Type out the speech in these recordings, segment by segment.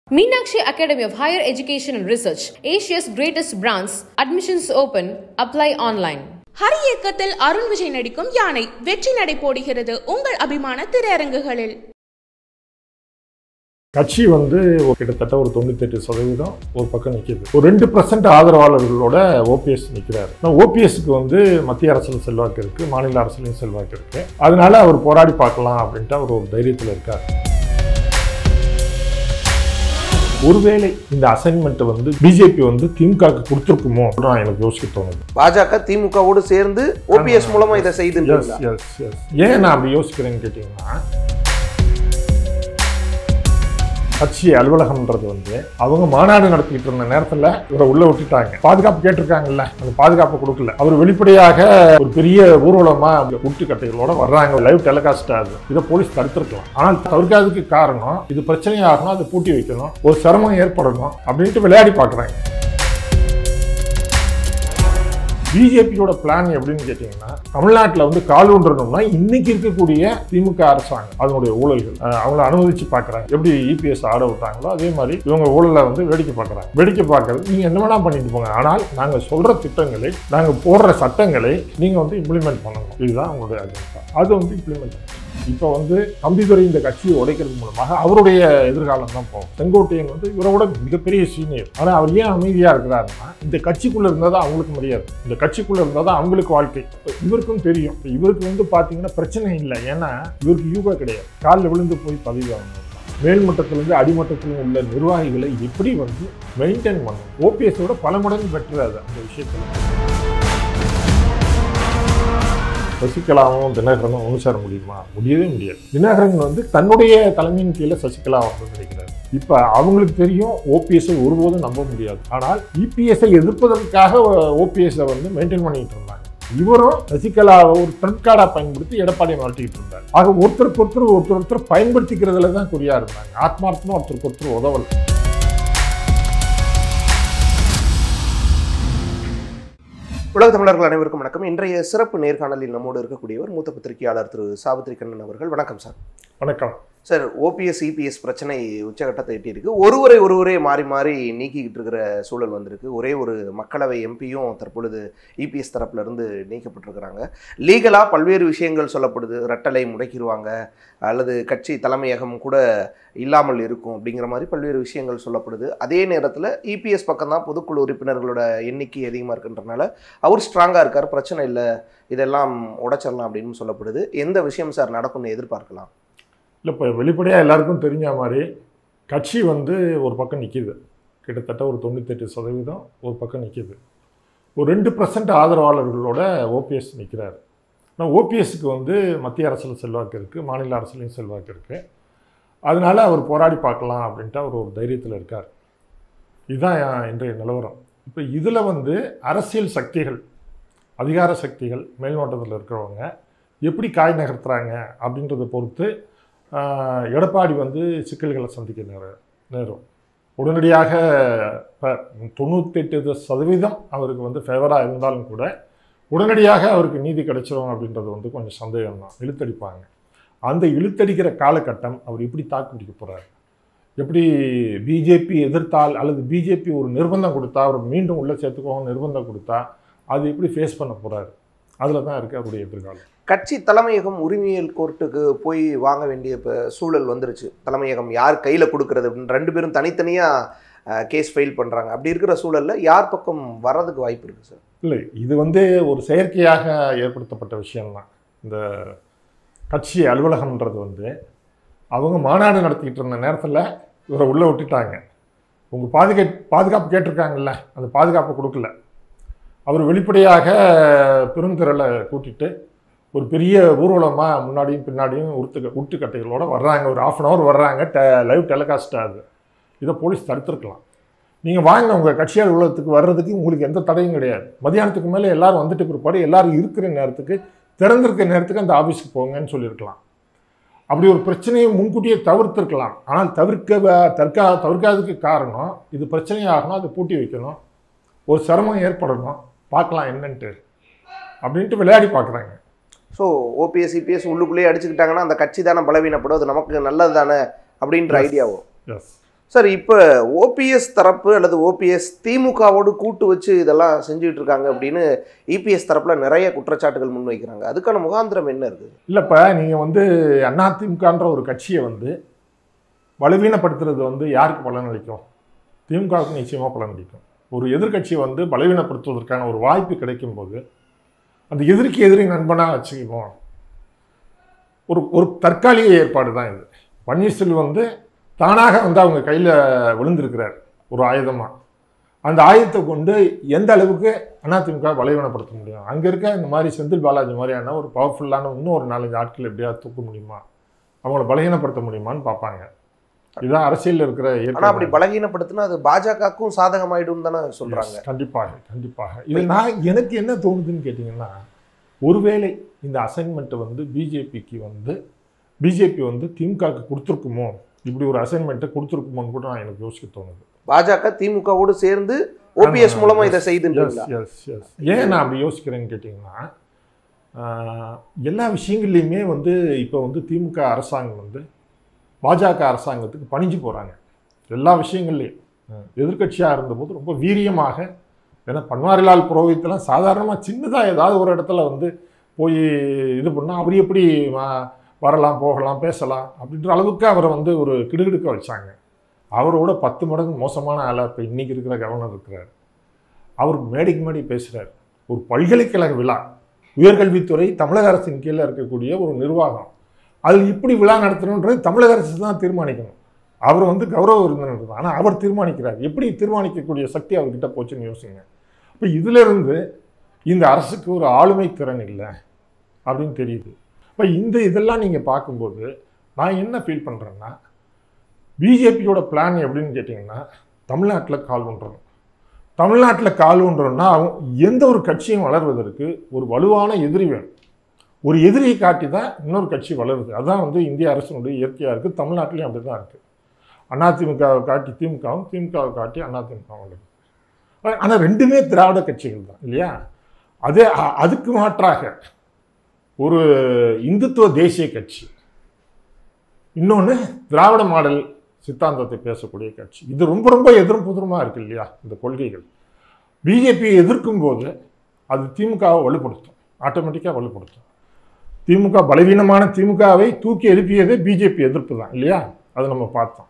Meenakshi Academy of Higher Education and Research, Asia's greatest brands. Admissions open. Apply online. Hari இயக்கத்தில் அருண் விஜய் நடிக்கும் யானை வெற்றி நடை போடுகிறது உங்கள் அபிமான திரையரங்குகளில் கட்சி வந்து ஒரு கிட்டத்தட்ட ஒரு தொண்ணூத்தெட்டு சதவீதம் ஒரு பக்கம் நிற்கிது ஒரு ரெண்டு பர்சன்ட் ஆதரவாளர்களோட ஓபிஎஸ் நிற்கிறார் ஆனால் ஓபிஎஸ்க்கு வந்து மத்திய அரசியல் செல்வாக்கு இருக்கு மாநில அரசியலையும் செல்வாக்கு இருக்கு அதனால அவர் போராடி பார்க்கலாம் அப்படின்ட்டு அவர் ஒரு தைரியத்தில் இருக்கார் ஒருவேளை இந்த அசைன்மெண்ட் வந்து பிஜேபி வந்து திமுகவுக்கு கொடுத்துருக்குமோ நான் எனக்கு யோசிக்க தோணுது பாஜக திமுகவோடு சேர்ந்து ஓபிஎஸ் மூலமா இதை எஸ் செய்துன்றீங்களா எஸ் எஸ் ஏன் நான் அப்படி யோசிக்கிறேன்னு கேட்டிங்கன்னா கட்சி அலுவலகம்ன்றது வந்து அவங்க மாநாடு நடத்திட்டு இருந்த நேரத்தில் இவரை உள்ள விட்டுட்டாங்க பாதுகாப்பு கேட்டிருக்காங்கல்ல அந்த பாதுகாப்பு கொடுக்கல அவர் வெளிப்படையாக ஒரு பெரிய ஊர்வலமா முட்டுக்கட்டைகளோட வர்றாங்க லைவ் டெலிகாஸ்ட் ஆகுது இதை போலீஸ் தடுத்திருக்கலாம் ஆனால் தவிர்க்காததுக்கு காரணம் இது பிரச்சனையாகணும் அதை பூட்டி வைக்கணும் ஒரு சிரமம் ஏற்படணும் அப்படின்ட்டு விளையாடி பார்க்குறாங்க பிஜேபியோட பிளான் எப்படின்னு கேட்டிங்கன்னா தமிழ்நாட்டில் வந்து கால் ஊன்றணும்னா இன்னைக்கு இருக்கக்கூடிய திமுக அரசாங்கம் அதனுடைய ஊழல்கள் அஹ், அவங்கள அனுமதிச்சு பார்க்குறாங்க எப்படி இபிஎஸ் ஆட விட்டாங்களோ அதே மாதிரி இவங்க ஊழலை வந்து வேடிக்கை பார்க்குறாங்க வேடிக்கை பார்க்கறது நீங்கள் என்ன வேணா பண்ணிட்டு போங்க ஆனால் நாங்கள் சொல்கிற திட்டங்களை நாங்கள் போடுற சட்டங்களை நீங்கள் வந்து இம்ப்ளிமெண்ட் பண்ணணும் இதுதான் உங்களுடைய அஜெண்டா அது வந்து இம்ப்ளிமெண்ட் இப்போ வந்து தம்பிதுரை இந்த கட்சியை உடைக்கிறது மூலமாக அவருடைய எதிர்காலம் தான் போகும் செங்கோட்டையன் வந்து இவரோட மிகப்பெரிய சீனியர் ஆனால் அவர் ஏன் அமைதியாக இருக்கிறாருன்னா இந்த கட்சிக்குள்ளே இருந்தால் தான் அவங்களுக்கு மரியாதை இந்த கட்சிக்குள்ளே இருந்தால் தான் அவங்களுக்கு வாழ்க்கை இப்ப இவருக்கும் தெரியும் இப்ப இவருக்கு வந்து பார்த்தீங்கன்னா பிரச்சனை இல்லை ஏன்னா இவருக்கு யூகா கிடையாது காலில் விழுந்து போய் பதவி வாங்கணும் மேல்மட்டத்திலிருந்து அடிமட்டத்திலும் உள்ள நிர்வாகிகளை எப்படி வந்து மெயின்டைன் பண்ணணும் ஓபிஎஸோட பல மடங்கு பெற்று அது அந்த விஷயத்தில் சசிகலாவும் தினகரனும் ஒன்று சேர முடியுமா முடியவே முடியாது தினகரன் வந்து தன்னுடைய தலைமையின் கீழே சசிகலா வந்து நினைக்கிறார் இப்போ அவங்களுக்கு தெரியும் ஓபிஎஸ்ஐ ஒருபோதும் நம்ப முடியாது ஆனால் இபிஎஸ்ஐ எதிர்ப்பதற்காக ஓபிஎஸ்ஐ வந்து மெயின்டைன் பண்ணிட்டு இருந்தாங்க இவரும் சசிகலாவை ஒரு த்ரெட் கார்டாக பயன்படுத்தி எடப்பாடியை மிரட்டிக்கிட்டு இருந்தார் ஆக ஒருத்தருக்கு ஒருத்தர் ஒருத்தர் ஒருத்தர் பயன்படுத்திக்கிறதுல தான் குறியா இருந்தாங்க ஆத்மார்த்தமாக ஒருத்தருக்கு ஒருத்தர் உதவல் உலக தமிழர்கள் அனைவருக்கும் வணக்கம் இன்றைய சிறப்பு நேர்காணலில் நம்மோடு இருக்கக்கூடியவர் மூத்த பத்திரிகையாளர் திரு சாவித்ரி கண்ணன் அவர்கள் வணக்கம் சார் வணக்கம் சார் ஓபிஎஸ் இபிஎஸ் பிரச்சனை உச்சகட்டத்தை எட்டியிருக்கு ஒருவரை ஒருவரே மாறி மாறி நீக்கிக்கிட்டு இருக்கிற சூழல் வந்திருக்கு ஒரே ஒரு மக்களவை எம்பியும் தற்பொழுது இபிஎஸ் தரப்புல இருந்து நீக்கப்பட்டிருக்கிறாங்க லீகலாக பல்வேறு விஷயங்கள் சொல்லப்படுது ரெட்டலை முடக்கிடுவாங்க அல்லது கட்சி தலைமையகம் கூட இல்லாமல் இருக்கும் அப்படிங்கிற மாதிரி பல்வேறு விஷயங்கள் சொல்லப்படுது அதே நேரத்தில் இபிஎஸ் பக்கம் தான் பொதுக்குழு உறுப்பினர்களோட எண்ணிக்கை அதிகமாக இருக்குன்றனால அவர் ஸ்ட்ராங்காக இருக்கார் பிரச்சனை இல்லை இதெல்லாம் உடைச்சிடலாம் அப்படின்னு சொல்லப்படுது எந்த விஷயம் சார் நடக்கும்னு எதிர்பார்க்கலாம் இல்லை இப்போ வெளிப்படையாக எல்லாருக்கும் தெரிஞ்ச மாதிரி கட்சி வந்து ஒரு பக்கம் நிற்கிது கிட்டத்தட்ட ஒரு தொண்ணூத்தெட்டு சதவீதம் ஒரு பக்கம் நிற்கிது ஒரு ரெண்டு பர்சன்ட் ஆதரவாளர்களோட ஓபிஎஸ் நிற்கிறார் ஆனால் ஓபிஎஸ்க்கு வந்து மத்திய அரசியல் செல்வாக்கு இருக்குது மாநில அரசியலையும் செல்வாக்கு இருக்குது அதனால அவர் போராடி பார்க்கலாம் அப்படின்ட்டு அவர் ஒரு தைரியத்தில் இருக்கார் இதுதான் இன்றைய நிலவரம் இப்போ இதில் வந்து அரசியல் சக்திகள் அதிகார சக்திகள் மேல்மட்டத்தில் இருக்கிறவங்க எப்படி காய் நகர்த்துறாங்க அப்படின்றத பொறுத்து ஆஹ், எடப்பாடி வந்து சிக்கல்களை சந்திக்க நேர நேரும் உடனடியாக இப்போ தொண்ணூத்தெட்டு சதவீதம் அவருக்கு வந்து ஃபேவராக இருந்தாலும் கூட உடனடியாக அவருக்கு நீதி கிடைச்சிரும் அப்படின்றது வந்து கொஞ்சம் சந்தேகம் தான் இழுத்தடிப்பாங்க அந்த இழுத்தடிக்கிற காலகட்டம் அவர் எப்படி தாக்கு பிடிக்க போகிறார் எப்படி பிஜேபி எதிர்த்தால் அல்லது பிஜேபி ஒரு நிர்பந்தம் கொடுத்தா அவர் மீண்டும் உள்ளே சேர்த்துக்கோங்க நிர்பந்தம் கொடுத்தா அது எப்படி ஃபேஸ் பண்ண போகிறாரு அதில் தான் இருக்குது அவருடைய எதிர்காலம் கட்சி தலைமையகம் உரிமையியல் கோர்ட்டுக்கு போய் வாங்க வேண்டிய இப்போ சூழல் வந்துருச்சு தலைமையகம் யார் கையில் கொடுக்கறது அப்படின்னு ரெண்டு பேரும் தனித்தனியாக கேஸ் ஃபைல் பண்ணுறாங்க அப்படி இருக்கிற சூழலில் யார் பக்கம் வர்றதுக்கு வாய்ப்பு இருக்குது சார் இல்லை இது வந்து ஒரு செயற்கையாக ஏற்படுத்தப்பட்ட விஷயம்தான் இந்த கட்சி அலுவலகம்ன்றது வந்து அவங்க மாநாடு நடத்திக்கிட்டு இருந்த நேரத்தில் இவரை உள்ளே விட்டுட்டாங்க உங்கள் பாதுகா பாதுகாப்பு கேட்டிருக்காங்கல்ல அந்த பாதுகாப்பு கொடுக்கல அவர் வெளிப்படையாக பெருந்திரளை கூட்டிட்டு ஒரு பெரிய ஊர்வலமாக முன்னாடியும் பின்னாடியும் உருத்து உருட்டுக்கட்டைகளோட வர்றாங்க ஒரு ஆஃப் அன் ஹவர் வர்றாங்க டெ லைவ் டெலிகாஸ்ட் ஆகுது இதை போலீஸ் தடுத்திருக்கலாம் நீங்கள் வாங்க உங்கள் கட்சி அலுவலகத்துக்கு வர்றதுக்கு உங்களுக்கு எந்த தடையும் கிடையாது மதியானத்துக்கு மேலே எல்லாரும் வந்துட்டு பிற்பாடு எல்லாரும் இருக்கிற நேரத்துக்கு திறந்திருக்கிற நேரத்துக்கு அந்த ஆஃபீஸுக்கு போங்கன்னு சொல்லியிருக்கலாம் அப்படி ஒரு பிரச்சனையை முன்கூட்டியே தவிர்த்திருக்கலாம் ஆனால் தவிர்க்க தற்கா தவிர்க்காததுக்கு காரணம் இது பிரச்சனையாகணும் அதை பூட்டி வைக்கணும் ஒரு சிரமம் ஏற்படணும் பார்க்கலாம் என்னன்ட்டு அப்படின்ட்டு விளையாடி பார்க்குறாங்க ஸோ ஓபிஎஸ் இபிஎஸ் உள்ளுக்குள்ளேயே அடிச்சுக்கிட்டாங்கன்னா அந்த கட்சி தானே பலவீனப்படும் அது நமக்கு நல்லது தானே அப்படின்ற Yes. ஐடியாவோ எஸ் சார் இப்போ ஓபிஎஸ் தரப்பு அல்லது ஓபிஎஸ் திமுகவோடு கூட்டு வச்சு இதெல்லாம் செஞ்சுட்டு இருக்காங்க அப்படின்னு இபிஎஸ் தரப்புல நிறைய குற்றச்சாட்டுகள் முன்வைக்கிறாங்க அதுக்கான முகாந்திரம் என்ன இருக்கு இல்லைப்பா நீங்கள் வந்து அதிமுகன்ற ஒரு கட்சியை வந்து பலவீனப்படுத்துறது வந்து யாருக்கு பலனளிக்கும் திமுகவுக்கு நிச்சயமாக பலனளிக்கும் ஒரு எதிர்க்கட்சியை வந்து பலவீனப்படுத்துவதற்கான ஒரு வாய்ப்பு கிடைக்கும் போது அந்த எதிரிக்கு எதிரி நண்பனாக வச்சுக்குவோம் ஒரு ஒரு தற்காலிக ஏற்பாடு தான் இது பன்னீர்செல்வம் வந்து தானாக வந்து அவங்க கையில் விழுந்திருக்கிறார் ஒரு ஆயுதமாக அந்த ஆயுதத்தை கொண்டு எந்த அளவுக்கு அதிமுக பலவீனப்படுத்த முடியும் அங்கே இருக்க இந்த மாதிரி செந்தில் பாலாஜி மாதிரியான ஒரு பவர்ஃபுல்லான இன்னும் ஒரு நாலஞ்சு ஆட்கள் எப்படியாவது தூக்க முடியுமா அவங்கள பலகீனப்படுத்த முடியுமான்னு பார்ப்பாங்க இதுதான் அரசியலில் இருக்கிற ஆனா அப்படி இயற்கை பலகீனப்படுத்தினா அது பாஜகவுக்கும் சாதகமாயிடும் தானே சொல்றாங்க Yes, கண்டிப்பாக கண்டிப்பாக இது நான் எனக்கு என்ன தோணுதுன்னு கேட்டிங்கன்னா ஒருவேளை இந்த அசைன்மெண்ட்டை வந்து பிஜேபிக்கு வந்து பிஜேபி வந்து திமுகவுக்கு கொடுத்துருக்குமோ இப்படி ஒரு அசைன்மெண்ட்டை கொடுத்துருக்குமோன்னு கூட நான் எனக்கு யோசிக்க தோணுது பாஜக திமுகவோடு சேர்ந்து ஓபிஎஸ் ஆமா, மூலமா yes, இதை செய்துன்றீங்களா எஸ் எஸ் எஸ் ஏன் நான் அப்படி யோசிக்கிறேன்னு கேட்டிங்கன்னா ஆஹ், எல்லா விஷயங்கள்லையுமே வந்து இப்போ வந்து திமுக அரசாங்கம் வந்து பாஜக அரசாங்கத்துக்கு பணிஞ்சு போகிறாங்க எல்லா விஷயங்கள்லையும் எதிர்க்கட்சியாக இருந்தபோது ரொம்ப வீரியமாக ஏன்னா பன்வாரிலால் புரோஹித்தெல்லாம் சாதாரணமாக சின்னதாக ஏதாவது ஒரு இடத்துல வந்து போய் இது பண்ணால் அவர் எப்படி வ- வரலாம் போகலாம் பேசலாம் அப்படின்ற அளவுக்கு அவரை வந்து ஒரு கிடுகிடுக்க வச்சாங்க அவரோட பத்து மடங்கு மோசமான ஆளாக இப்போ இன்றைக்கி இருக்கிற கவர்னர் இருக்கிறார் அவர் மேடைக்கு மேடை பேசுகிறார் ஒரு பல்கலைக்கழக விழா உயர்கல்வித்துறை தமிழக அரசின் கீழே இருக்கக்கூடிய ஒரு நிர்வாகம் அதில் இப்படி விழா நடத்தணுன்றது தமிழக அரசு தான் தீர்மானிக்கணும் அவர் வந்து கௌரவ விருந்தினர் ஆனால் அவர் தீர்மானிக்கிறார் எப்படி தீர்மானிக்கக்கூடிய சக்தி அவர்கிட்ட போச்சுன்னு யோசிங்க இப்போ இதிலிருந்து இந்த அரசுக்கு ஒரு ஆளுமை திறன் இல்லை அப்படின்னு தெரியுது இப்போ இந்த இதெல்லாம் நீங்கள் பார்க்கும்போது நான் என்ன ஃபீல் பண்ணுறேன்னா பிஜேபியோட பிளான் எப்படின்னு கேட்டிங்கன்னா தமிழ்நாட்டில் கால் ஊன்றணும் தமிழ்நாட்டில் கால் ஊன்றணும்னா அவங்க எந்த ஒரு கட்சியும் வளர்வதற்கு ஒரு வலுவான எதிரி வேணும் ஒரு எதிரியை காட்டி தான் இன்னொரு கட்சி வளருது அதான் வந்து இந்திய அரசினுடைய இயற்கையாக இருக்குது தமிழ்நாட்டிலையும் அப்படி தான் இருக்குது அதிமுகவை காட்டி திமுகவும் திமுகவை காட்டி அதிமுகவும் வளருது ஆனால் ரெண்டுமே திராவிட கட்சிகள் தான் இல்லையா அதே அ- அதுக்கு மாற்றாக ஒரு இந்துத்துவ தேசிய கட்சி இன்னொன்று திராவிட மாடல் சித்தாந்தத்தை பேசக்கூடிய கட்சி இது ரொம்ப ரொம்ப எதிரும் புதிருமாக இருக்கு இல்லையா இந்த கொள்கைகள் பிஜேபியை எதிர்க்கும் போது அது திமுகவை வலுப்படுத்தும் ஆட்டோமேட்டிக்காக வலுப்படுத்தும் திமுக பலவீனமான திமுகவை தூக்கி எழுப்பியதே பிஜேபி எதிர்ப்பு தான் இல்லையா அது நம்ம பார்த்தோம்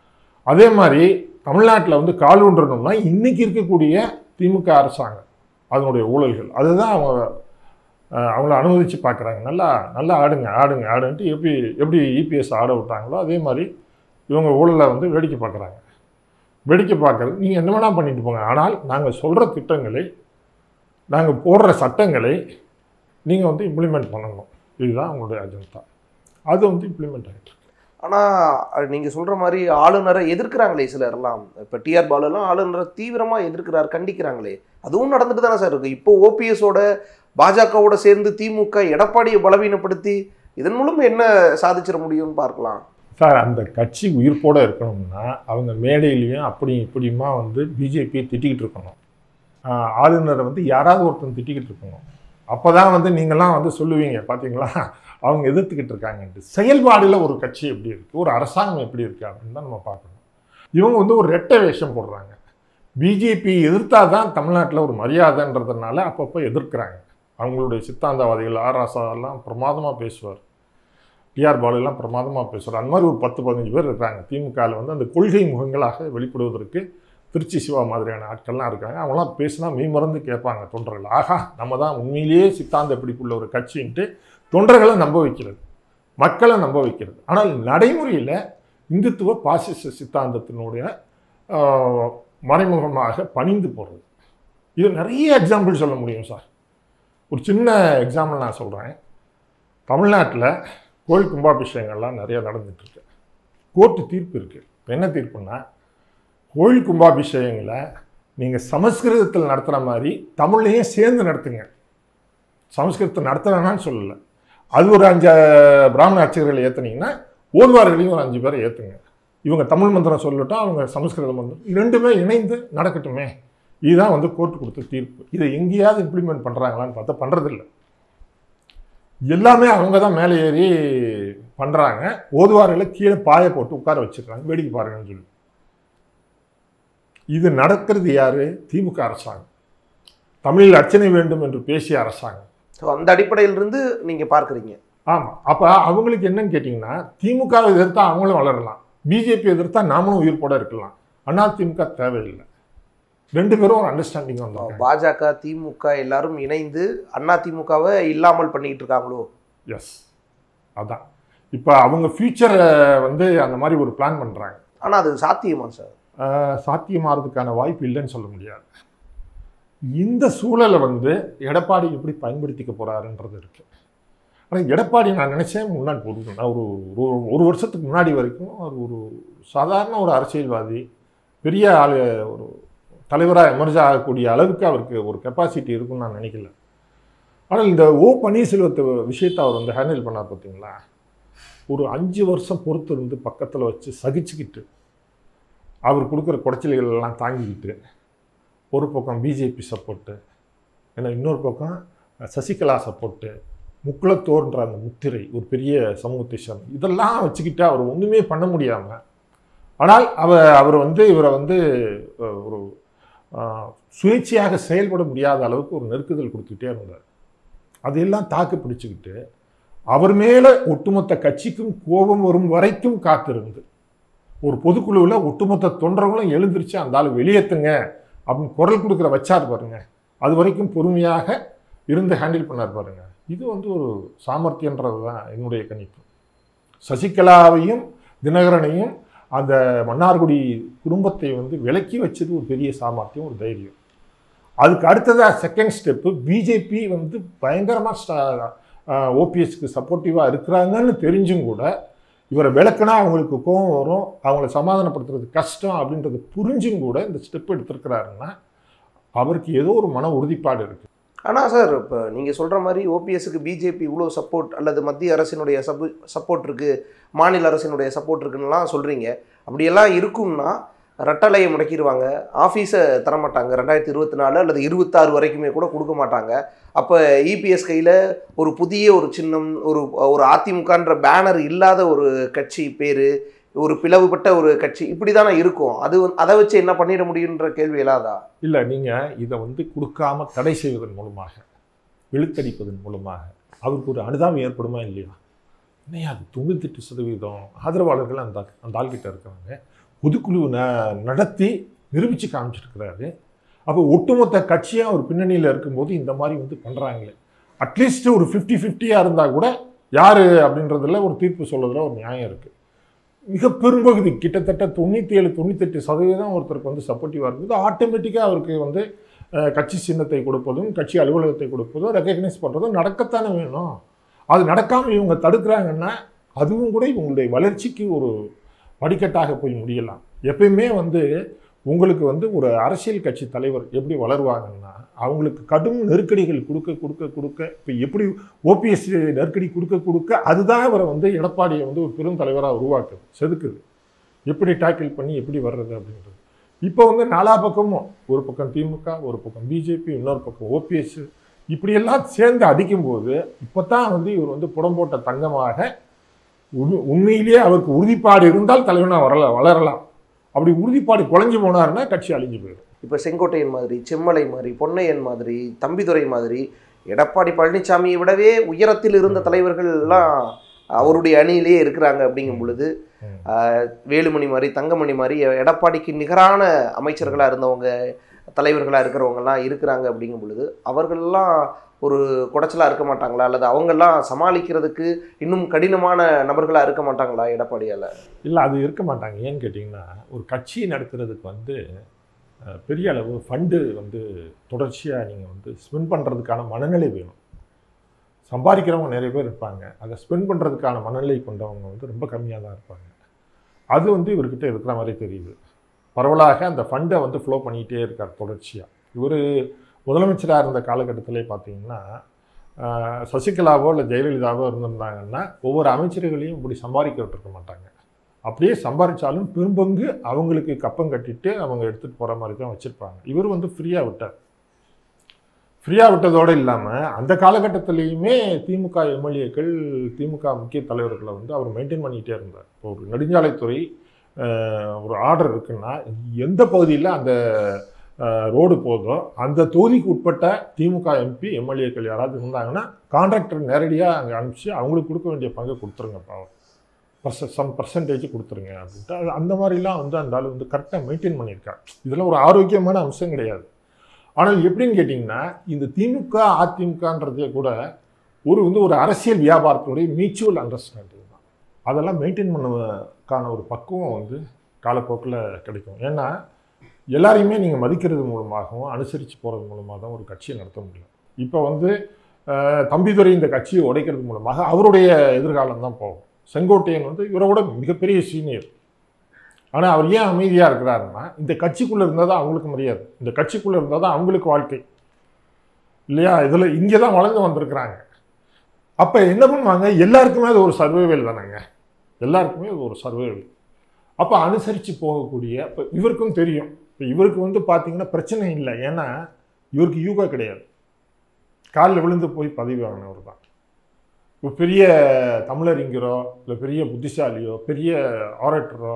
அதே மாதிரி தமிழ்நாட்டில் வந்து கால் ஊன்றணும்னா இன்னைக்கு இருக்கக்கூடிய திமுக அரசாங்கம் அதனுடைய ஊழல்கள் அதுதான் அவங்க அஹ், அவங்கள அனுமதித்து பார்க்குறாங்க நல்லா நல்லா ஆடுங்க ஆடுங்க ஆடுன்ட்டு எப்படி எப்படி இபிஎஸ் ஆட விட்டாங்களோ அதே மாதிரி இவங்க ஊழலை வந்து வேடிக்கை பார்க்குறாங்க வேடிக்கை பார்க்குறது நீங்கள் என்ன வேணால் பண்ணிட்டு போங்க ஆனால் நாங்கள் சொல்கிற திட்டங்களை நாங்கள் போடுற சட்டங்களை நீங்கள் வந்து இம்ப்ளிமெண்ட் பண்ணணும் இதுதான் உங்களுடைய அஜெண்டா அது வந்து இம்ப்ளிமெண்ட் ஆகிட்டு இருக்கு. ஆனா அஹ், நீங்க சொல்ற மாதிரி ஆளுநரை எதிர்க்கிறாங்களே சிலர்லாம் இப்ப டிஆர் பாலுலாம் ஆளுநரை தீவிரமா எதிர்க்கிறார் கண்டிக்கிறாங்களே அதுவும் நடந்துட்டு தானே சார் இருக்கு இப்போ ஓபிஎஸோட பாஜகவோட சேர்ந்து திமுக எடப்பாடியை பலவீனப்படுத்தி இதன் மூலம் என்ன சாதிச்சிட முடியும்னு பார்க்கலாம் சார் அந்த கட்சி உயிர்ப்போட இருக்கணும்னா அவங்க மேடையிலையும் அப்படி இப்படியுமா வந்து பிஜேபியை திட்டிக்கிட்டு இருக்கணும் ஆஹ் ஆளுநரை வந்து யாராவது ஒருத்தன் திட்டிக்கிட்டு இருக்கணும் அப்போ தான் வந்து நீங்கள்லாம் வந்து சொல்லுவீங்க பார்த்தீங்களா அவங்க எதிர்த்துக்கிட்டு இருக்காங்கன்ட்டு செயல்பாடில் ஒரு கட்சி எப்படி இருக்குது ஒரு அரசாங்கம் எப்படி இருக்குது அப்படின்னு தான் நம்ம பார்க்கணும் இவங்க வந்து ஒரு ரெட்டை வேஷம் போடுறாங்க பிஜேபி எதிர்த்தா தான் தமிழ்நாட்டில் ஒரு மரியாதைன்றதுனால அப்பப்போ எதிர்க்கிறாங்க அவங்களுடைய சித்தாந்தவாதிகள் ஆர் ராசாவெல்லாம் பிரமாதமாக பேசுவார் டிஆர் பாலுலாம் பிரமாதமாக பேசுகிறார் அந்த மாதிரி ஒரு பத்து பதினஞ்சு பேர் இருக்காங்க திமுகவில் வந்து அந்த கொள்கை முகங்களாக வெளிப்படுவதற்கு திருச்சி சிவா மாதிரியான ஆட்கள்லாம் இருக்காங்க அவங்களாம் பேசினா மெய்மறந்து கேட்பாங்க தொண்டர்கள் ஆகா நம்ம தான் உண்மையிலேயே சித்தாந்த பிடிப்புள்ள ஒரு கட்சின்ட்டு தொண்டர்களை நம்ப வைக்கிறது மக்களை நம்ப வைக்கிறது ஆனால் நடைமுறையில் இந்துத்துவ பாசிச சித்தாந்தத்தினுடைய ஆஹ், மறைமுகமாக பணிந்து போகிறது இது நிறைய எக்ஸாம்பிள் சொல்ல முடியும் சார் ஒரு சின்ன எக்ஸாம்பிள் நான் சொல்கிறேன் தமிழ்நாட்டில் கோயில் கும்பாபிஷேகங்கள்லாம் நிறைய நடந்துட்டுருக்கு கோர்ட்டு தீர்ப்பு இருக்குது என்ன தீர்ப்புன்னா கோயில் கும்பாபிஷேகங்களை நீங்கள் சமஸ்கிருதத்தில் நடத்துகிற மாதிரி தமிழ்லையும் சேர்ந்து நடத்துங்க சமஸ்கிருதத்தை நடத்த வேணாம்னு சொல்லலை அது ஒரு அஞ்சு பிராமண அர்ச்சகர்களை ஏற்றுனீங்கன்னா ஓதுவார்களையும் ஒரு அஞ்சு பேரை ஏற்றுங்க இவங்க தமிழ் மந்திரம் சொல்லட்டும் அவங்க சமஸ்கிருத மந்திரம் இரண்டுமே இணைந்து நடக்கட்டுமே இதுதான் வந்து கோர்ட்டு கொடுத்த தீர்ப்பு இதை எங்கேயாவது இம்ப்ளிமெண்ட் பண்ணுறாங்களான்னு பார்த்தா பண்ணுறதில்ல எல்லாமே அவங்க தான் மேலே ஏறி பண்ணுறாங்க ஓதுவார்களை கீழே பாயை போட்டு உட்கார வச்சிடுறாங்க வேடிக்கை பாருங்கன்னு சொல்லி இது நடக்கிறது யாரு திமுக அரசாங்கம் தமிழில் அர்ச்சனை வேண்டும் என்று பேசிய அரசாங்கம் ஸோ அந்த அடிப்படையிலிருந்து நீங்கள் பார்க்குறீங்க ஆமாம் அப்போ அவங்களுக்கு என்னன்னு கேட்டிங்கன்னா திமுக வை எதிர்த்தா அவங்களும் வளரலாம் பிஜேபி எதிர்த்தா நாமளும் உயிர்ப்போட இருக்கலாம் அண்ணா திமுக தேவையில்லை ரெண்டு பேரும் ஒரு அண்டர்ஸ்டாண்டிங் வந்தாங்க பாஜக திமுக எல்லாரும் இணைந்து அண்ணா திமுகவை இல்லாமல் பண்ணிக்கிட்டு இருக்காங்களோ எஸ் அதான் இப்போ அவங்க ஃப்யூச்சரை வந்து அந்த மாதிரி ஒரு பிளான் பண்ணுறாங்க ஆனால் அது சாத்தியமா சார் சாத்தியமாகிறதுக்கான வாய்ப்பு இல்லைன்னு சொல்ல முடியாது இந்த சூழலை வந்து எடப்பாடி எப்படி பயன்படுத்திக்க போகிறாருன்றது இருக்கு ஆனால் எடப்பாடி நான் நினச்சேன் முன்னாடி ஒரு நான் ஒரு ஒரு- ஒரு வருஷத்துக்கு முன்னாடி வரைக்கும் அவர் ஒரு சாதாரண ஒரு அரசியல்வாதி பெரிய ஆள் ஒரு தலைவராக எமர்ஜ் ஆகக்கூடிய அளவுக்கு அவருக்கு ஒரு கெப்பாசிட்டி இருக்குன்னு நான் நினைக்கல ஆனால் இந்த ஓ பன்னீர்செல்வத்தை விஷயத்தை அவர் வந்து ஹேண்டில் பண்ணார் பார்த்தீங்களா ஒரு அஞ்சு வருஷம் பொறுத்து இருந்து பக்கத்தில் வச்சு சகிச்சுக்கிட்டு அவர் கொடுக்குற குடைச்சல்கள் எல்லாம் தாங்கிக்கிட்டு ஒரு பக்கம் பிஜேபி சப்போர்ட்டு ஏன்னா இன்னொரு பக்கம் சசிகலா சப்போர்ட்டு முக்குளத்தோர்ன்ற அந்த முத்திரை ஒரு பெரிய சமூகத்தை சேர்ந்த இதெல்லாம் வச்சுக்கிட்டு அவர் ஒன்றுமே பண்ண முடியாமல் ஆனால் அவர் அவர் வந்து இவரை வந்து அஹ், ஒரு அஹ், சுயேட்சையாக செயல்பட முடியாத அளவுக்கு ஒரு நெருக்குதல் கொடுத்துக்கிட்டே இருந்தார் அதையெல்லாம் தாக்கு பிடிச்சுக்கிட்டு அவர் மேலே ஒட்டுமொத்த கட்சிக்கும் கோபம் வரும் வரைக்கும் காத்திருந்து ஒரு பொதுக்குழுவில் ஒட்டுமொத்த தொண்டர்களும் எழுந்திருச்சு அந்த ஆள் வெளியேற்றுங்க அப்படின்னு குரல் கொடுக்குற வச்சார் பாருங்க அது வரைக்கும் பொறுமையாக இருந்து ஹேண்டில் பண்ணார் பாருங்க இது வந்து ஒரு சாமர்த்தியன்றது தான் என்னுடைய கணிப்பு சசிகலாவையும் தினகரனையும் அந்த மன்னார்குடி குடும்பத்தை வந்து விலக்கி வச்சது ஒரு பெரிய சாமர்த்தியம் ஒரு தைரியம் அதுக்கு அடுத்ததாக செகண்ட் ஸ்டெப்பு பிஜேபி வந்து பயங்கரமாக ஓபிஎஸ்க்கு சப்போர்ட்டிவாக இருக்கிறாங்கன்னு தெரிஞ்சும் கூட இவரை விளக்குனா அவங்களுக்கு கோபம் வரும் அவங்கள சமாதானப்படுத்துறது கஷ்டம் அப்படின்றது புரிஞ்சும் கூட இந்த ஸ்டெப் எடுத்திருக்கிறாருன்னா அவருக்கு ஏதோ ஒரு மன உறுதிப்பாடு இருக்குது ஆனால் சார் இப்போ நீங்கள் சொல்கிற மாதிரி ஓபிஎஸ்க்கு பிஜேபி இவ்வளோ சப்போர்ட் அல்லது மத்திய அரசினுடைய சப்போ சப்போர்ட் இருக்குது மாநில அரசினுடைய சப்போர்ட் இருக்குன்னுலாம் சொல்கிறீங்க அப்படியெல்லாம் இருக்கும்னா ரெட்டலையை முடக்கிடுவாங்க ஆஃபீஸை தரமாட்டாங்க ரெண்டாயிரத்தி இருபத்தி நாலு அல்லது இருபத்தாறு வரைக்குமே கூட கொடுக்க மாட்டாங்க அப்போ இபிஎஸ் கையில் ஒரு புதிய ஒரு சின்னம் ஒரு ஒரு அதிமுகன்ற பேனர் இல்லாத ஒரு கட்சி பேர் ஒரு பிளவுபட்ட ஒரு கட்சி இப்படி தானே இருக்கும் அது வந்து- அதை வச்சு என்ன பண்ணிட முடியுன்ற கேள்வி இல்லாதா இல்லை நீங்கள் இதை வந்து கொடுக்காம தடை செய்வதன் மூலமாக இழுத்தடிப்பதன் மூலமாக அவருக்கு ஒரு அனுதாபம் ஏற்படுமா இல்லையா என்னையா அது தொண்ணூத்தெட்டு சதவீதம் ஆதரவாளர்கள் அந்த அந்த ஆள்கிட்ட இருக்கிறாங்க பொதுக்குழு ந நடத்தி நிரூபித்து காமிச்சிருக்கிறாரு அப்போ ஒட்டுமொத்த கட்சியாக ஒரு பின்னணியில் இருக்கும்போது இந்த மாதிரி வந்து பண்ணுறாங்களே அட்லீஸ்ட் ஒரு ஃபிஃப்டி ஃபிஃப்டியாக இருந்தால் கூட யார் அப்படின்றதுல ஒரு தீர்ப்பு சொல்றதுல ஒரு நியாயம் இருக்குது மிக பெரும்பகுதி கிட்டத்தட்ட தொண்ணூற்றி ஏழு தொண்ணூத்தெட்டு சதவீதம் ஒருத்தருக்கு வந்து சப்போர்ட்டிவாக இருக்குது ஆட்டோமேட்டிக்காக அவருக்கு வந்து அஹ், கட்சி சின்னத்தை கொடுப்பதும் கட்சி அலுவலகத்தை கொடுப்பதும் ரெக்கக்னைஸ் பண்ணுறதும் நடக்கத்தானே வேணும் அது நடக்காமல் இவங்க தடுக்கிறாங்கன்னா அதுவும் கூட இவங்களுடைய வளர்ச்சிக்கு ஒரு படிக்கட்டாக போய் முடியலாம் எப்பயுமே வந்து உங்களுக்கு வந்து ஒரு அரசியல் கட்சி தலைவர் எப்படி வளருவாங்கன்னா அவங்களுக்கு கடும் நெருக்கடிகள் கொடுக்க கொடுக்க கொடுக்க இப்போ எப்படி ஓபிஎஸ் நெருக்கடி கொடுக்க கொடுக்க அதுதான் அவரை வந்து எடப்பாடியை வந்து ஒரு பெரும் தலைவராக உருவாக்குது செதுக்குது எப்படி டேக்கிள் பண்ணி எப்படி வர்றது அப்படின்றது இப்போ வந்து நாலா பக்கமும் ஒரு பக்கம் திமுக ஒரு பக்கம் பிஜேபி இன்னொரு பக்கம் ஓபிஎஸ் இப்படியெல்லாம் சேர்ந்து அடிக்கும்போது இப்போ தான் வந்து இவர் வந்து புடம் போட்ட தங்கமாக உண்மை- உண்மையிலேயே அவருக்கு உறுதிப்பாடு இருந்தால் தலைவனாக வரல வளரலாம் அப்படி உறுதிப்பாடு குறைஞ்சு போனாருன்னா கட்சி அழிஞ்சு போயிடும் இப்போ செங்கோட்டையன் மாதிரி செம்மலை மாதிரி பொன்னையன் மாதிரி தம்பிதுரை மாதிரி எடப்பாடி பழனிசாமியை விடவே உயரத்தில் இருந்த தலைவர்கள் எல்லாம் அவருடைய அணியிலேயே இருக்கிறாங்க அப்படிங்கும் பொழுது ம். ஆஹ், வேலுமணி மாதிரி தங்கமணி மாதிரி எடப்பாடிக்கு நிகரான அமைச்சர்களாக இருந்தவங்க தலைவர்களாக இருக்கிறவங்கலாம் இருக்கிறாங்க அப்படிங்கும் பொழுது அவர்கள்லாம் ஒரு குடைச்சலாக இருக்க மாட்டாங்களா அல்லது அவங்கெல்லாம் சமாளிக்கிறதுக்கு இன்னும் கடினமான நபர்களாக இருக்க மாட்டாங்களா எடப்பாடியால் இல்லை அது இருக்க மாட்டாங்க ஏன்னு கேட்டிங்கன்னா ஒரு கட்சியை நடத்துறதுக்கு வந்து அஹ், பெரிய அளவு ஃபண்டு வந்து தொடர்ச்சியாக நீங்கள் வந்து ஸ்பெண்ட் பண்ணுறதுக்கான மனநிலை வேணும் சம்பாதிக்கிறவங்க நிறைய பேர் இருப்பாங்க அதை ஸ்பெண்ட் பண்ணுறதுக்கான மனநிலை கொண்டவங்க வந்து ரொம்ப கம்மியாக தான் இருப்பாங்க அது வந்து இவர்கிட்ட இருக்கிற மாதிரி தெரியுது பரவலாக அந்த ஃபண்டை வந்து ஃப்ளோ பண்ணிக்கிட்டே இருக்கார் தொடர்ச்சியாக இவர் முதலமைச்சராக இருந்த காலகட்டத்திலே பார்த்தீங்கன்னா ஆஹ், சசிகலாவோ இல்லை ஜெயலலிதாவோ இருந்திருந்தாங்கன்னா ஒவ்வொரு அமைச்சர்களையும் இப்படி சம்பாதிக்க விட்டுருக்க மாட்டாங்க அப்படியே சம்பாதிச்சாலும் பெரும்பங்கு அவங்களுக்கு கப்பம் கட்டிட்டு அவங்க எடுத்துகிட்டு போகிற மாதிரி தான் வச்சுருப்பாங்க இவர் வந்து ஃப்ரீயாக விட்டார் ஃப்ரீயாக விட்டதோடு இல்லாமல் அந்த காலகட்டத்திலையுமே திமுக எம்எல்ஏக்கள் திமுக முக்கிய தலைவர்களை வந்து அவர் மெயின்டைன் பண்ணிக்கிட்டே இருந்தார் இப்போ ஒரு நெடுஞ்சாலைத்துறை அஹ், ஒரு ஆர்டர் இருக்குன்னா எந்த பகுதியில் அந்த ரோடு போதோ அந்த தொகுதிக்கு உட்பட்ட திமுக எம்பி எம்எல்ஏக்கள் யாராவது இருந்தாங்கன்னா கான்ட்ராக்டர் நேரடியாக அங்கே அனுப்பிச்சு அவங்களுக்கு கொடுக்க வேண்டிய பங்கை கொடுத்துருங்க பாவம் பர்ச சம் பர்சன்டேஜ் கொடுத்துருங்க அப்படின்ட்டு அது அந்த மாதிரிலாம் வந்து அந்த ஆள் வந்து கரெக்டாக மெயின்டைன் பண்ணியிருக்காங்க இதெல்லாம் ஒரு ஆரோக்கியமான அம்சம் கிடையாது ஆனால் எப்படின்னு கேட்டிங்கன்னா இந்த திமுக அதிமுகன்றதே கூட ஒரு வந்து ஒரு அரசியல் வியாபாரத்தினுடைய மியூச்சுவல் அண்டர்ஸ்டாண்டிங் தான் அதெல்லாம் மெயின்டைன் பண்ணக்கான ஒரு பக்குவம் வந்து காலப்போக்கில் கிடைக்கும் ஏன்னா எல்லாரையுமே நீங்கள் மதிக்கிறது மூலமாகவும் அனுசரித்து போகிறது மூலமாக தான் ஒரு கட்சியை நடத்த முடியும் இப்போ வந்து அஹ், தம்பிதுரை இந்த கட்சியை உடைக்கிறது மூலமாக அவருடைய எதிர்காலம் தான் போகும் செங்கோட்டையன் வந்து இவரோட மிகப்பெரிய சீனியர் ஆனால் அவர் ஏன் அமைதியாக இருக்கிறாருன்னா இந்த கட்சிக்குள்ளே இருந்தால் தான் அவங்களுக்கு மரியாதை இந்த கட்சிக்குள்ளே இருந்தால் தான் அவங்களுக்கு வாழ்க்கை இல்லையா இதில் இங்கே தான் வளர்ந்து வந்திருக்கிறாங்க அப்போ என்ன பண்ணுவாங்க எல்லாருக்குமே அது ஒரு சர்வைவல் தானேங்க எல்லாருக்குமே அது ஒரு சர்வைவல் அப்போ அனுசரித்து போகக்கூடிய இப்போ இவருக்கும் தெரியும் இப்போ இவருக்கு வந்து பார்த்தீங்கன்னா பிரச்சனை இல்லை ஏன்னா இவருக்கு யூகா கிடையாது காலில் விழுந்து போய் பதவி வாங்கினவர் தான் இப்போ பெரிய தமிழறிஞரோ இல்லை பெரிய புத்திசாலியோ பெரிய ஆரேட்டரோ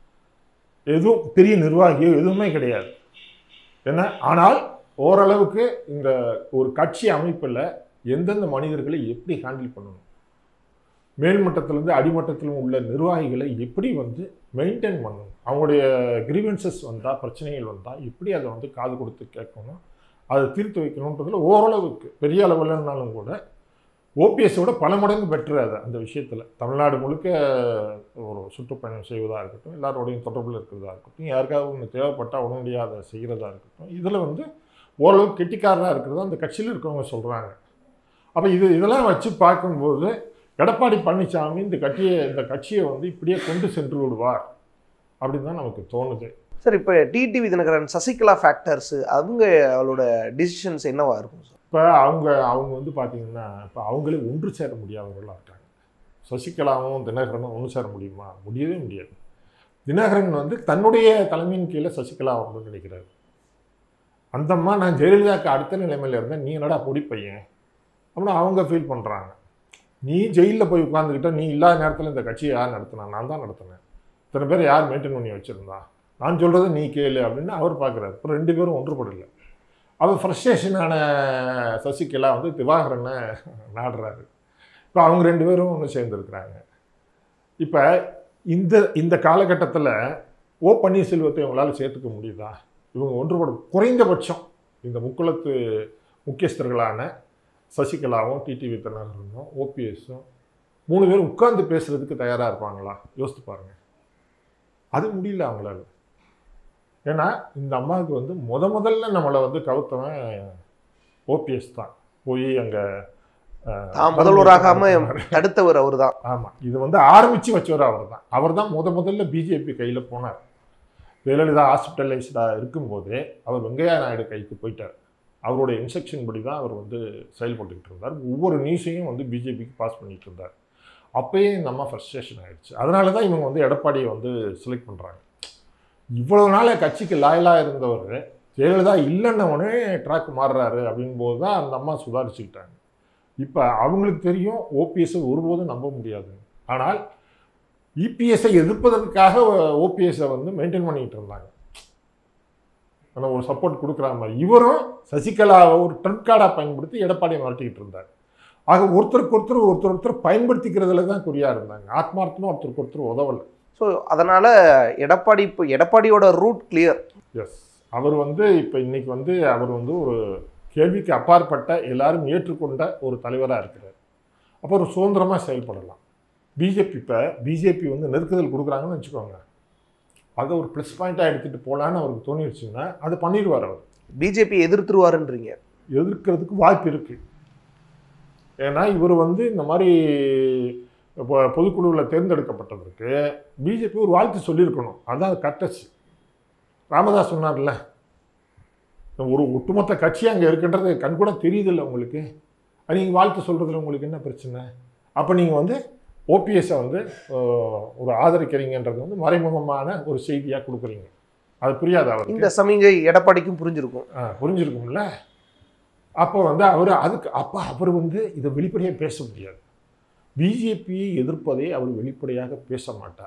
எதுவும் பெரிய நிர்வாகியோ எதுவுமே கிடையாது என்ன ஆனால் ஓரளவுக்கு இந்த ஒரு கட்சி அமைப்பில் எந்தெந்த மனிதர்களை எப்படி ஹேண்டில் பண்ணணும் மேல்மட்டத்திலேருந்து அடிமட்டத்திலும் உள்ள நிர்வாகிகளை எப்படி வந்து மெயின்டைன் பண்ணணும் அவங்களுடைய கிரீவன்சஸ் வந்தால் பிரச்சனைகள் வந்தால் எப்படி அதை வந்து காது கொடுத்து கேட்கணும் அதை தீர்த்து வைக்கணுன்றதுல ஓரளவுக்கு பெரிய அளவில்னாலும் கூட ஓபிஎஸோட பல மடங்கு பெற்று அது அந்த விஷயத்தில் தமிழ்நாடு முழுக்க ஒரு சுற்றுப்பயணம் செய்வதாக இருக்கட்டும் எல்லாரோடையும் தொடர்பில் இருக்கிறதா இருக்கட்டும் யாருக்காவது ஒன்று தேவைப்பட்டால் உடனடியாக அதை செய்கிறதா இருக்கட்டும் இதில் வந்து ஓரளவுக்கு கெட்டிக்காரராக இருக்கிறதா அந்த கட்சியில் இருக்கவங்க சொல்கிறாங்க அப்போ இது இதெல்லாம் வச்சு பார்க்கும்போது எடப்பாடி பழனிசாமி இந்த கட்சியை இந்த கட்சியை வந்து இப்படியே கொண்டு சென்று விடுவார் அப்படின்னு தான் நமக்கு தோணுது சார் இப்போ டிடிவி தினகரன் சசிகலா ஃபேக்டர்ஸ் அவங்க அவளோட டிசிஷன்ஸ் என்னவா இருக்கும் சார் இப்போ அவங்க அவங்க வந்து பார்த்தீங்கன்னா இப்போ அவங்களே ஒன்று சேர முடியாதவர்களாக இருக்காங்க சசிகலாவும் தினகரனும் ஒன்று சேர முடியுமா முடியவே முடியாது தினகரன் வந்து தன்னுடைய தலைமையின் கீழே சசிகலா வரணும்னு நினைக்கிறாரு அந்த அம்மா நான் ஜெயலலிதாவுக்கு அடுத்த நிலைமையில் இருந்தேன் நீ என்னடா பொடி பையன் அப்படின்னு அவங்க ஃபீல் பண்ணுறாங்க நீ ஜெயிலில் போய் உட்காந்துக்கிட்ட நீ இல்லாத நேரத்தில் இந்த கட்சியை யார் நடத்தினா நான் தான் நடத்தினேன் இத்தனை பேர் யார் மெயின்டைன் பண்ணி வச்சுருந்தா நான் சொல்கிறத நீ கேளு அப்படின்னு அவர் பார்க்குறாரு இப்போ ரெண்டு பேரும் ஒன்றுபடலை அவர் ஃப்ரஸ்ட்ரேஷனான சசிகலா வந்து திவாகரனை நாடுறாரு இப்போ அவங்க ரெண்டு பேரும் ஒன்று சேர்ந்துருக்குறாங்க இப்போ இந்த இந்த காலகட்டத்தில் ஓ பன்னீர்செல்வத்தை இவங்களால சேர்த்துக்க முடியுதா இவங்க ஒன்றுபட குறைந்தபட்சம் இந்த முக்குளத்து முக்கியஸ்தர்களான சசிகலாவும் டிடிவி தினகரனும் ஓபிஎஸும் மூணு பேரும் உட்கார்ந்து பேசுறதுக்கு தயாராக இருப்பாங்களா யோசித்து பாருங்க அது முடியல அவங்களால ஏன்னா இந்த அம்மாவுக்கு வந்து முத முதல்ல நம்மளை வந்து கவுத்தவன் ஓபிஎஸ் தான் போய் அங்கே தான் முதல்வராகாம தடுத்தவர் அவர் தான் ஆமாம் இது வந்து ஆரம்பித்து வச்சவர் அவர் தான் அவர் தான் முத முதல்ல பிஜேபி கையில் போனார் ஜெயலலிதா ஹாஸ்பிட்டலைஸ்டாக இருக்கும்போதே அவர் வெங்கையா நாயுடு கைக்கு போயிட்டார் அவருடைய இன்ஸ்ட்ரக்ஷன் படி தான் அவர் வந்து செயல்பட்டுக்கிட்டு இருந்தார் ஒவ்வொரு நியூஸையும் வந்து பிஜேபிக்கு பாஸ் பண்ணிட்டு இருந்தார் அப்பயே இந்த அம்மா ஃப்ரஸ்ட்ரேஷன் ஆயிடுச்சு அதனால தான் இவங்க வந்து எடப்பாடியை வந்து செலக்ட் பண்ணுறாங்க இவ்வளவு நாள் கட்சிக்கு லாயலாக இருந்தவர் ஜெயலலிதா இல்லைன்னவனே ட்ராக் மாறுறாரு அப்படின்போது தான் அந்த அம்மா சுதாரிச்சுக்கிட்டாங்க இப்போ அவங்களுக்கு தெரியும் ஓபிஎஸ்ஸை ஒருபோதும் நம்ப முடியாது ஆனால் இபிஎஸ்ஸை எதிர்ப்பதற்காக ஓபிஎஸ்ஸை வந்து மெயின்டைன் பண்ணிக்கிட்டு இருந்தாங்க ஆனால் ஒரு சப்போர்ட் கொடுக்குற மாதிரி இவரும் சசிகலாவை ஒரு ட்ரெண்ட் கார்டாக பயன்படுத்தி எடப்பாடியை மிரட்டிக்கிட்டு இருந்தார் ஆக ஒருத்தருக்கு ஒருத்தர் ஒருத்தர் ஒருத்தர் பயன்படுத்திக்கிறதுல தான் குறியாக இருந்தாங்க ஆத்மார்த்தமாக ஒருத்தருக்கு ஒருத்தர் உதவலை ஸோ அதனால எடப்பாடி இப்போ எடப்பாடியோட ரூட் கிளியர் எஸ் அவர் வந்து இப்போ இன்னைக்கு வந்து அவர் வந்து ஒரு கேள்விக்கு அப்பாற்பட்ட எல்லாரும் ஏற்றுக்கொண்ட ஒரு தலைவராக இருக்கிறார் அப்போ ஒரு சுதந்திரமாக செயல்படலாம் பிஜேபி இப்போ பிஜேபி வந்து நெருக்குதல் கொடுக்குறாங்கன்னு வச்சுக்கோங்க அதை ஒரு ப்ளஸ் பாயிண்ட்டாக எடுத்துகிட்டு போகலான்னு அவருக்கு தோணிடுச்சுன்னா அதை பண்ணிடுவார் அவர் பிஜேபி எதிர்த்துருவாருன்றீங்க எதிர்க்கிறதுக்கு வாய்ப்பு இருக்குது ஏன்னா இவர் வந்து இந்த மாதிரி இப்போ பொதுக்குழுவில் தேர்ந்தெடுக்கப்பட்டதற்கு பிஜேபி ஒரு வாழ்த்து சொல்லியிருக்கணும் அதான் கட்டச்சு ராமதாஸ் சொன்னார்ல ஒரு ஒட்டுமொத்த கட்சி அங்கே இருக்கின்றது கண்கூட தெரியுதில்ல உங்களுக்கு அது நீங்கள் வாழ்த்து சொல்கிறதுல உங்களுக்கு என்ன பிரச்சனை அப்போ நீங்கள் வந்து ஓபிஎஸ்ஸை வந்து அஹ், ஒரு ஆதரிக்கிறீங்கன்றது வந்து மறைமுகமான ஒரு செய்தியாக கொடுக்குறீங்க அது புரியாது அவருக்கு இந்த சமிகை எடப்பாடிக்கும் புரிஞ்சிருக்கும் ஆ, புரிஞ்சிருக்கும்ல அப்போ வந்து அவர் அதுக்கு அப்போ அவர் வந்து இதை வெளிப்படையாக பேச முடியாது பிஜேபியை எதிர்ப்பதை அவர் வெளிப்படையாக பேச மாட்டார்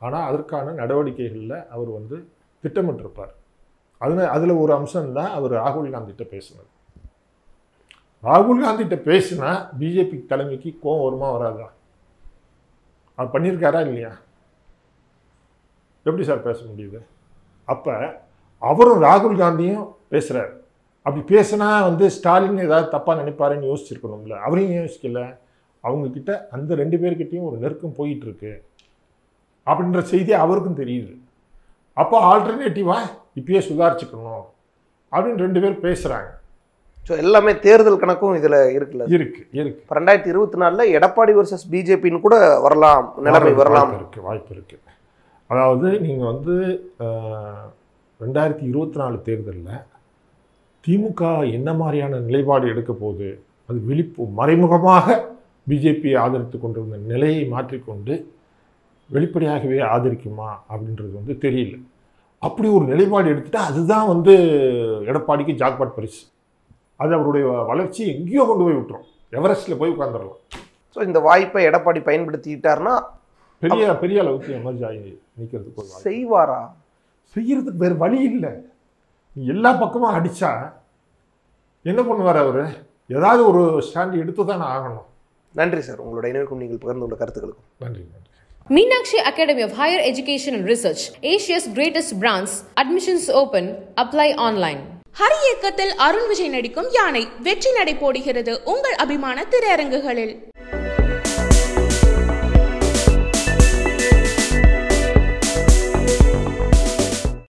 ஆனால் அதற்கான நடவடிக்கைகளில் அவர் வந்து திட்டமிட்டிருப்பார் அதில் அதில் ஒரு அம்சம் தான் அவர் ராகுல் காந்திகிட்ட பேசினது ராகுல் காந்திகிட்ட பேசினா பிஜேபி தலைமைக்கு கோவம் வருமா வராதா அவர் பண்ணியிருக்காரா இல்லையா எப்படி சார் பேச முடியுது அப்போ அவரும் ராகுல் காந்தியும் பேசுகிறார் அப்படி பேசினா வந்து ஸ்டாலின் ஏதாவது தப்பாக நினைப்பாருன்னு யோசிச்சிருக்கணும்ல அவரையும் யோசிக்கல அவங்கக்கிட்ட அந்த ரெண்டு பேர்கிட்டையும் ஒரு நெருக்கம் போயிட்டு இருக்கு அப்படின்ற செய்தி அவருக்கும் தெரியுது அப்போ ஆல்டர்னேட்டிவாக இப்பயே சுதாரிச்சுக்கணும் அப்படின்னு ரெண்டு பேர் பேசுகிறாங்க ஸோ எல்லாமே தேர்தல் கணக்கும் இதில் இருக்குல்ல இருக்கு இருக்கு இப்போ ரெண்டாயிரத்தி இருபத்தி நாலில் எடப்பாடி வர்சஸ் பிஜேபின்னு கூட வரலாம் நிலைமை வரலாம் வாய்ப்பு இருக்கு வாய்ப்பு இருக்கு அதாவது நீங்கள் வந்து அஹ், ரெண்டாயிரத்தி இருபத்தி நாலு தேர்தலில் திமுக என்ன மாதிரியான நிலைப்பாடு எடுக்க போகுது அது விழிப்பு மறைமுகமாக பிஜேபியை ஆதரித்து கொண்டிருந்த நிலையை மாற்றிக்கொண்டு வெளிப்படையாகவே ஆதரிக்குமா அப்படின்றது வந்து தெரியல அப்படி ஒரு நிலைப்பாடு எடுத்துட்டா அதுதான் வந்து எடப்பாடிக்கு ஜாக்பாட் பரிசு அது அவருடைய வளர்ச்சி எங்கேயோ கொண்டு போய் விட்டுரும் எவரெஸ்ட்டில் போய் உட்காந்துடலாம் ஸோ இந்த வாய்ப்பை எடப்பாடி பயன்படுத்திக்கிட்டாருன்னா பெரிய பெரிய அளவுக்கு எமர்ஜ் ஆகி நிற்கிறதுக்கு ஒரு வாய்ப்பு. செய்வாரா செய்யறதுக்கு வேறு வழி இல்லை நீ எல்லா பக்கமும் அடிச்சா என்ன பண்ணுவார் அவர் ஏதாவது ஒரு ஸ்டாண்ட் எடுத்து தானே ஆகணும் நன்றி சார் உங்களோட இணைவுக்கும் நீங்கள் பகிர்ந்து கொண்ட கருத்துக்களுக்கும் நன்றி நன்றி Meenakshi Academy of Higher Education and Research, Asia's greatest brands. Admissions open. Apply online. Hari இயக்கத்தில் அருண் விஜய் நடிக்கும் யானை வெற்றி நடை போடுகிறது உங்கள் அபிமான திரையரங்குகளில்